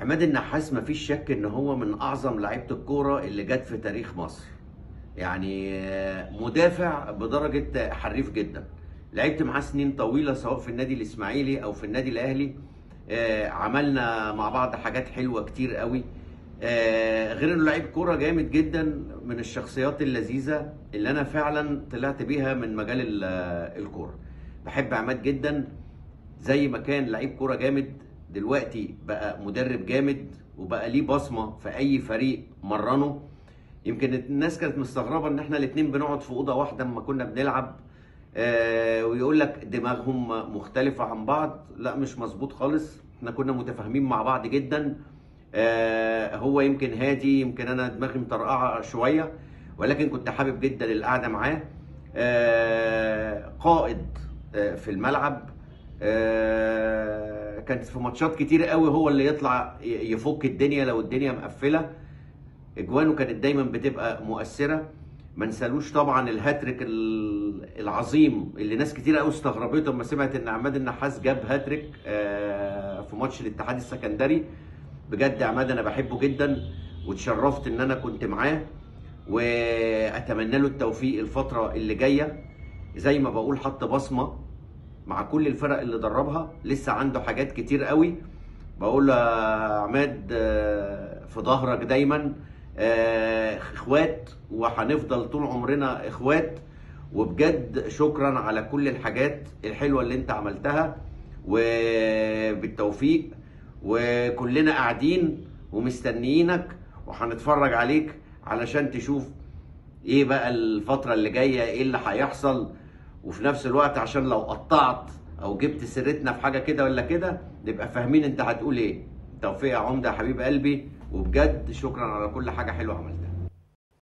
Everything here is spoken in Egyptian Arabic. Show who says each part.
Speaker 1: عماد النحاس مفيش شك ان هو من اعظم لعيبه الكوره اللي جت في تاريخ مصر يعني آه، مدافع بدرجه حريف جدا لعبت معاه سنين طويله سواء في النادي الاسماعيلي او في النادي الاهلي آه، عملنا مع بعض حاجات حلوه كتير قوي آه، غير انه لعيب كوره جامد جدا من الشخصيات اللذيذه اللي انا فعلا طلعت بيها من مجال ال- الكوره بحب عماد جدا زي ما كان لعيب كوره جامد دلوقتي بقى مدرب جامد وبقى ليه بصمه في اي فريق مرنه يمكن الناس كانت مستغربه ان احنا الاثنين بنقعد في اوضه واحده لما كنا بنلعب آه ويقول لك دماغهم مختلفه عن بعض لا مش مظبوط خالص احنا كنا متفاهمين مع بعض جدا آه هو يمكن هادي يمكن انا دماغي مطرقعه شويه ولكن كنت حابب جدا القعده معاه آه قائد آه في الملعب آه كانت في ماتشات كتير قوي هو اللي يطلع ي- يفك الدنيا لو الدنيا مقفله اجوانه كانت دايما بتبقى مؤثره ما نسالوش طبعا الهاتريك ال- العظيم اللي ناس كتير قوي استغربته لما سمعت ان عماد النحاس جاب هاتريك آه، في ماتش الاتحاد السكندري بجد عماد انا بحبه جدا واتشرفت ان انا كنت معاه واتمنى له التوفيق الفتره اللي جايه زي ما بقول حط بصمه مع كل الفرق اللي دربها لسه عنده حاجات كتير قوي بقول له يا عماد آه، في ظهرك دايما آه، اخوات وهنفضل طول عمرنا اخوات وبجد شكرا على كل الحاجات الحلوه اللي انت عملتها وبالتوفيق وكلنا قاعدين ومستنيينك وهنتفرج عليك علشان تشوف ايه بقى الفترة اللي جاية ايه اللي هيحصل وفي نفس الوقت عشان لو قطعت او جبت سيرتنا في حاجة كده ولا كده نبقى فاهمين انت هتقول ايه توفيق يا عمدة يا حبيب قلبي وبجد شكرا على كل حاجة حلوة عملتها